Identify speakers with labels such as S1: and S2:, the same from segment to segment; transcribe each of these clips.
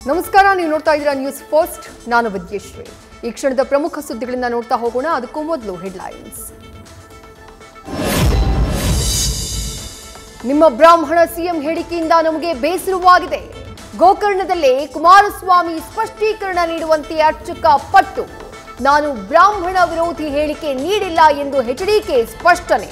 S1: ನಮಸ್ಕಾರ ನೀವು ನೋಡ್ತಾ ಇದ್ದೀರಾ ನ್ಯೂಸ್ ಫಸ್ಟ್ ನಾನು ವಿದ್ಯಶ್ರೀ ಈ ಕ್ಷಣದ ಪ್ರಮುಖ ಸುದ್ದಿಗಳನ್ನ ನೋಡ್ತಾ ಹೋಗೋಣ ಅದಕ್ಕೂ ಮೊದಲು ಹೆಡ್ಲೈನ್ಸ್ ನಿಮ್ಮ ಬ್ರಾಹ್ಮಣ ಸಿಎಂ ಹೇಳಿಕೆಯಿಂದ ನಮಗೆ ಬೇಸರವಾಗಿದೆ ಗೋಕರ್ಣದಲ್ಲೇ ಕುಮಾರಸ್ವಾಮಿ ಸ್ಪಷ್ಟೀಕರಣ ನೀಡುವಂತೆ ಅರ್ಚಕ ಪಟ್ಟು ನಾನು ಬ್ರಾಹ್ಮಣ ವಿರೋಧಿ ಹೇಳಿಕೆ ನೀಡಿಲ್ಲ ಎಂದು ಎಚ್ಡಿಕೆ ಸ್ಪಷ್ಟನೆ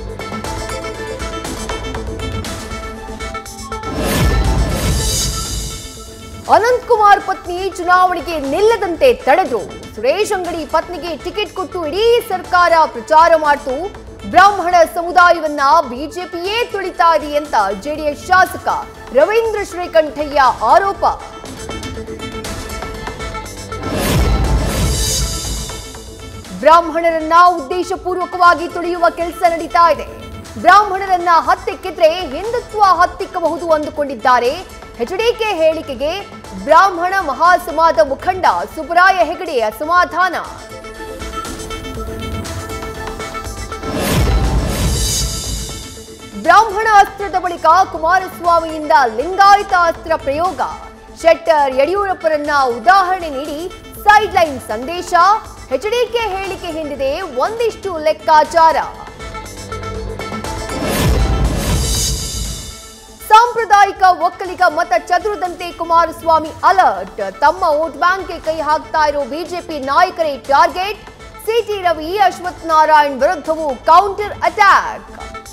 S1: ಅನಂತ್ ಕುಮಾರ್ ಪತ್ನಿ ಚುನಾವಣೆಗೆ ನಿಲ್ಲದಂತೆ ತಡೆದ್ರು ಸುರೇಶ್ ಅಂಗಡಿ ಪತ್ನಿಗೆ ಟಿಕೆಟ್ ಕೊಟ್ಟು ಇಡೀ ಸರ್ಕಾರ ಪ್ರಚಾರ ಮಾಡ್ತು ಬ್ರಾಹ್ಮಣ ಸಮುದಾಯವನ್ನ ಬಿಜೆಪಿಯೇ ತುಳಿತಾ ಇದೆ ಅಂತ ಜೆಡಿಎಸ್ ಶಾಸಕ ರವೀಂದ್ರ ಶ್ರೀಕಂಠಯ್ಯ ಆರೋಪ ಬ್ರಾಹ್ಮಣರನ್ನ ಉದ್ದೇಶಪೂರ್ವಕವಾಗಿ ತುಳಿಯುವ ಕೆಲಸ ನಡೀತಾ ಇದೆ ಬ್ರಾಹ್ಮಣರನ್ನ ಹತ್ತಿಕ್ಕಿದ್ರೆ ಹಿಂದುತ್ವ ಹತ್ತಿಕ್ಕಬಹುದು ಅಂದುಕೊಂಡಿದ್ದಾರೆ ಎಚ್ಡಿಕೆ ಹೇಳಿಕೆಗೆ ಬ್ರಾಹ್ಮಣ ಮಹಾಸಮಾಜ ಮುಖಂಡ ಸುಬ್ರಾಯ ಹೆಗಡೆ ಅಸಮಾಧಾನ ಬ್ರಾಹ್ಮಣ ಅಸ್ತ್ರದ ಬಳಿಕ ಕುಮಾರಸ್ವಾಮಿಯಿಂದ ಲಿಂಗಾಯತ ಅಸ್ತ್ರ ಪ್ರಯೋಗ ಶೆಟ್ಟರ್ ಯಡಿಯೂರಪ್ಪರನ್ನ ಉದಾಹರಣೆ ನೀಡಿ ಸೈಡ್ ಲೈನ್ ಸಂದೇಶ ಎಚ್ಡಿಕೆ ಹೇಳಿಕೆ ಹಿಂದಿದೆ ಒಂದಿಷ್ಟು ಲೆಕ್ಕಾಚಾರ ಸಾಂಪ್ರದಾಯಿಕ ಒಕ್ಕಲಿಗ ಮತ ಚದುರದಂತೆ ಕುಮಾರಸ್ವಾಮಿ ಅಲರ್ಟ್ ತಮ್ಮ ವೋಟ್ ಬ್ಯಾಂಕ್ಗೆ ಕೈ ಹಾಕ್ತಾ ಇರೋ ಬಿಜೆಪಿ ನಾಯಕರೇ ಟಾರ್ಗೆಟ್ ಸಿಟಿ ರವಿ ಅಶ್ವಥ್ ನಾರಾಯಣ್ ವಿರುದ್ಧವೂ ಕೌಂಟರ್ ಅಟ್ಯಾಕ್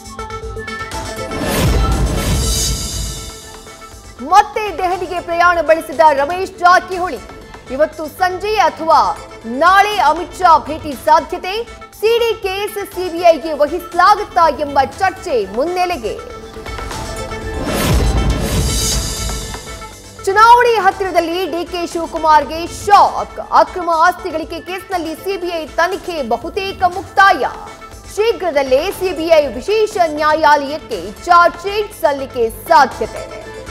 S1: ಮತ್ತೆ ದೆಹಲಿಗೆ ಪ್ರಯಾಣ ಬೆಳೆಸಿದ ರಮೇಶ್ ಜಾರಕಿಹೊಳಿ ಇವತ್ತು ಸಂಜೆ ಅಥವಾ ನಾಳೆ ಅಮಿತ್ ಶಾ ಭೇಟಿ ಸಾಧ್ಯತೆ ಸಿಡಿ ಕೇಸ್ ಸಿಬಿಐಗೆ ವಹಿಸಲಾಗುತ್ತಾ ಎಂಬ ಚರ್ಚೆ ಮುನ್ನೆಲೆಗೆ ಚುನಾವಣೆ ಹತ್ತಿರದಲ್ಲಿ ಡಿಕೆ ಶಿವಕುಮಾರ್ಗೆ ಶಾಕ್ ಅಕ್ರಮ ಆಸ್ತಿ ಗಳಿಕೆ ಕೇಸ್ನಲ್ಲಿ ಸಿಬಿಐ ತನಿಖೆ ಬಹುತೇಕ ಮುಕ್ತಾಯ ಶೀಘ್ರದಲ್ಲೇ ಸಿಬಿಐ ವಿಶೇಷ ನ್ಯಾಯಾಲಯಕ್ಕೆ ಚಾರ್ಜ್ ಶೀಟ್ ಸಲ್ಲಿಕೆ ಸಾಧ್ಯತೆ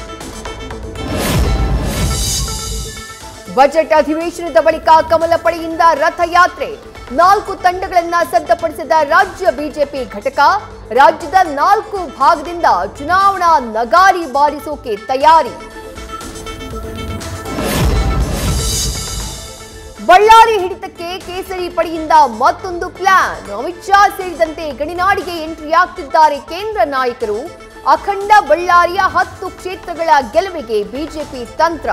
S1: ಬಜೆಟ್ ಅಧಿವೇಶನದ ಬಳಿಕ ಕಮಲ ಪಡೆಯಿಂದ ರಥಯಾತ್ರೆ ನಾಲ್ಕು ತಂಡಗಳನ್ನ ಸಿದ್ಧಪಡಿಸಿದ ರಾಜ್ಯ ಬಿಜೆಪಿ ಘಟಕ ರಾಜ್ಯದ ನಾಲ್ಕು ಭಾಗದಿಂದ ಚುನಾವಣಾ ನಗಾರಿ ಬಾರಿಸೋಕೆ ತಯಾರಿ ಬಳ್ಳಾರಿ ಹಿಡಿತಕ್ಕೆ ಕೇಸರಿ ಪಡೆಯಿಂದ ಮತ್ತೊಂದು ಪ್ಲಾನ್ ಅಮಿತ್ ಶಾ ಸೇರಿದಂತೆ ಗಣಿನಾಡಿಗೆ ಎಂಟ್ರಿ ಆಗ್ತಿದ್ದಾರೆ ಕೇಂದ್ರ ನಾಯಕರು ಅಖಂಡ ಬಳ್ಳಾರಿಯ ಹತ್ತು ಕ್ಷೇತ್ರಗಳ ಗೆಲುವಿಗೆ ಬಿಜೆಪಿ ತಂತ್ರ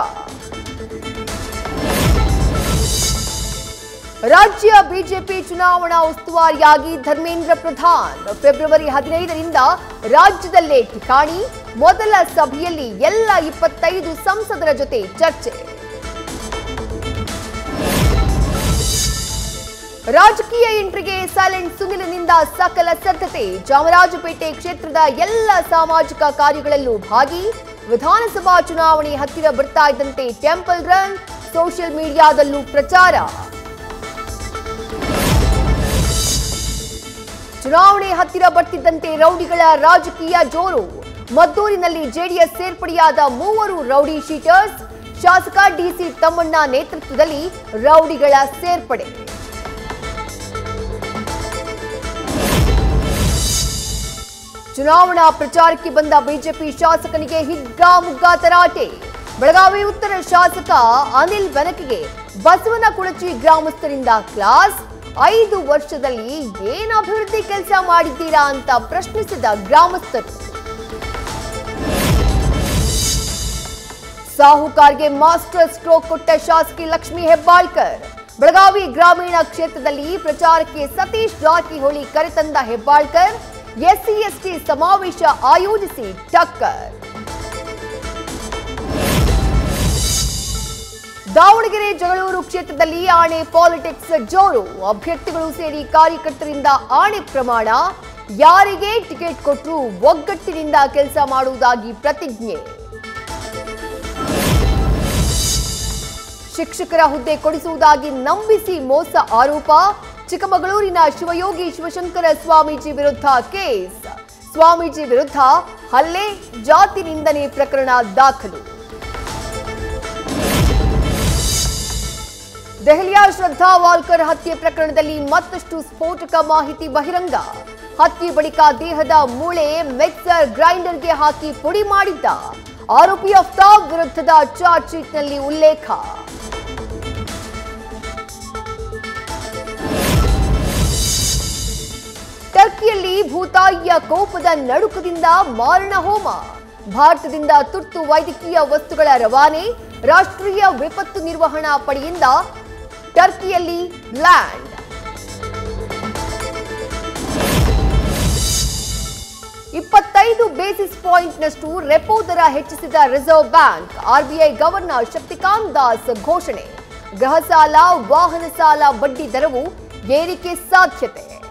S1: ರಾಜ್ಯ ಬಿಜೆಪಿ ಚುನಾವಣಾ ಉಸ್ತುವಾರಿಯಾಗಿ ಧರ್ಮೇಂದ್ರ ಪ್ರಧಾನ್ ಫೆಬ್ರವರಿ ಹದಿನೈದರಿಂದ ರಾಜ್ಯದಲ್ಲೇ ಠಿಕಾಣಿ ಮೊದಲ ಸಭೆಯಲ್ಲಿ ಎಲ್ಲ ಇಪ್ಪತ್ತೈದು ಸಂಸದರ ಜೊತೆ ಚರ್ಚೆ ರಾಜಕೀಯ ಎಂಟ್ರಿಗೆ ಸೈಲೆಂಟ್ ಸುನಿಲನಿಂದ ಸಕಲ ಸಿದ್ಧತೆ ಚಾಮರಾಜಪೇಟೆ ಕ್ಷೇತ್ರದ ಎಲ್ಲ ಸಾಮಾಜಿಕ ಕಾರ್ಯಗಳಲ್ಲೂ ಭಾಗಿ ವಿಧಾನಸಭಾ ಚುನಾವಣೆ ಹತ್ತಿರ ಬರ್ತಾ ಇದ್ದಂತೆ ಟೆಂಪಲ್ ರನ್ ಸೋಷಿಯಲ್ ಮೀಡಿಯಾದಲ್ಲೂ ಪ್ರಚಾರ ಚುನಾವಣೆ ಹತ್ತಿರ ಬರ್ತಿದ್ದಂತೆ ರೌಡಿಗಳ ರಾಜಕೀಯ ಜೋರು ಮದ್ದೂರಿನಲ್ಲಿ ಜೆಡಿಎಸ್ ಸೇರ್ಪಡೆಯಾದ ಮೂವರು ರೌಡಿ ಶೀಟರ್ಸ್ ಶಾಸಕ ಡಿಸಿ ತಮ್ಮಣ್ಣ ನೇತೃತ್ವದಲ್ಲಿ ರೌಡಿಗಳ ಸೇರ್ಪಡೆ ಚುನಾವಣಾ ಪ್ರಚಾರಕ್ಕೆ ಬಂದ ಬಿಜೆಪಿ ಶಾಸಕನಿಗೆ ಹಿಗ್ಗಾಮುಗ್ಗಾ ತರಾಟೆ ಬೆಳಗಾವಿ ಉತ್ತರ ಶಾಸಕ ಅನಿಲ್ ಬೆನಕಿಗೆ ಬಸವನ ಕುಳಚಿ ಗ್ರಾಮಸ್ಥರಿಂದ ಕ್ಲಾಸ್ ಐದು ವರ್ಷದಲ್ಲಿ ಏನು ಅಭಿವೃದ್ಧಿ ಕೆಲಸ ಮಾಡಿದ್ದೀರಾ ಅಂತ ಪ್ರಶ್ನಿಸಿದ ಗ್ರಾಮಸ್ಥರು ಸಾಹುಕಾರ್ಗೆ ಮಾಸ್ಟರ್ ಸ್ಟ್ರೋಕ್ ಕೊಟ್ಟ ಶಾಸಕಿ ಲಕ್ಷ್ಮಿ ಹೆಬ್ಬಾಳ್ಕರ್ ಬೆಳಗಾವಿ ಗ್ರಾಮೀಣ ಕ್ಷೇತ್ರದಲ್ಲಿ ಪ್ರಚಾರಕ್ಕೆ ಸತೀಶ್ ಜಾರಕಿಹೊಳಿ ಕರೆತಂದ ಹೆಬ್ಬಾಳ್ಕರ್ ಎಸ್ಸಿ ಎಸ್ಟಿ ಸಮಾವೇಶ ಆಯೋಜಿಸಿ ಟಕ್ಕರ್ ದಾವಣಗೆರೆ ಜಗಳೂರು ಕ್ಷೇತ್ರದಲ್ಲಿ ಆಣೆ ಪಾಲಿಟಿಕ್ಸ್ ಜೋರು ಅಭ್ಯರ್ಥಿಗಳು ಸೇರಿ ಕಾರ್ಯಕರ್ತರಿಂದ ಆಣೆ ಪ್ರಮಾಣ ಯಾರಿಗೆ ಟಿಕೆಟ್ ಕೊಟ್ಟರು ಒಗ್ಗಟ್ಟಿನಿಂದ ಕೆಲಸ ಮಾಡುವುದಾಗಿ ಪ್ರತಿಜ್ಞೆ ಶಿಕ್ಷಕರ ಹುದ್ದೆ ಕೊಡಿಸುವುದಾಗಿ ನಂಬಿಸಿ ಮೋಸ ಆರೋಪ ಚಿಕ್ಕಮಗಳೂರಿನ ಶಿವಯೋಗಿ ಶಿವಶಂಕರ ಸ್ವಾಮೀಜಿ ವಿರುದ್ಧ ಕೇಸ್ ಸ್ವಾಮೀಜಿ ವಿರುದ್ಧ ಹಲ್ಲೆ ಜಾತಿ ನಿಂದನೆ ಪ್ರಕರಣ ದಾಖಲು ದೆಹಲಿಯ ಶ್ರದ್ಧಾ ವಾಲ್ಕರ್ ಹತ್ಯೆ ಪ್ರಕರಣದಲ್ಲಿ ಮತ್ತಷ್ಟು ಸ್ಫೋಟಕ ಮಾಹಿತಿ ಬಹಿರಂಗ ಹತ್ಯೆ ಬಳಿಕ ದೇಹದ ಮೂಳೆ ಮಿಕ್ಸರ್ ಗ್ರೈಂಡರ್ಗೆ ಹಾಕಿ ಪುಡಿ ಮಾಡಿದ್ದ ಆರೋಪಿ ಅಫ್ತಾಬ್ ವಿರುದ್ಧದ ಚಾರ್ಜ್ ಶೀಟ್ನಲ್ಲಿ ಉಲ್ಲೇಖ ಟರ್ಕಿಯಲ್ಲಿ ಭೂತಾಯಿಯ ಕೋಪದ ನಡುಕದಿಂದ ಮಾರಣ ಹೋಮ ಭಾರತದಿಂದ ತುರ್ತು ವೈದ್ಯಕೀಯ ವಸ್ತುಗಳ ರವಾನೆ ರಾಷ್ಟ್ರೀಯ ವಿಪತ್ತು ನಿರ್ವಹಣಾ ಪಡೆಯಿಂದ ಟರ್ಕಿಯಲ್ಲಿ ಲ್ಯಾಂಡ್ ಇಪ್ಪತ್ತೈದು ಬೇಸಿಸ್ ಪಾಯಿಂಟ್ನಷ್ಟು ರೆಪೋ ದರ ಹೆಚ್ಚಿಸಿದ reserve bank RBI governor Shaktikanta Das ಘೋಷಣೆ ಗೃಹ ಸಾಲ ವಾಹನ ಸಾಲ ಬಡ್ಡಿ ದರವು ಏರಿಕೆ ಸಾಧ್ಯತೆ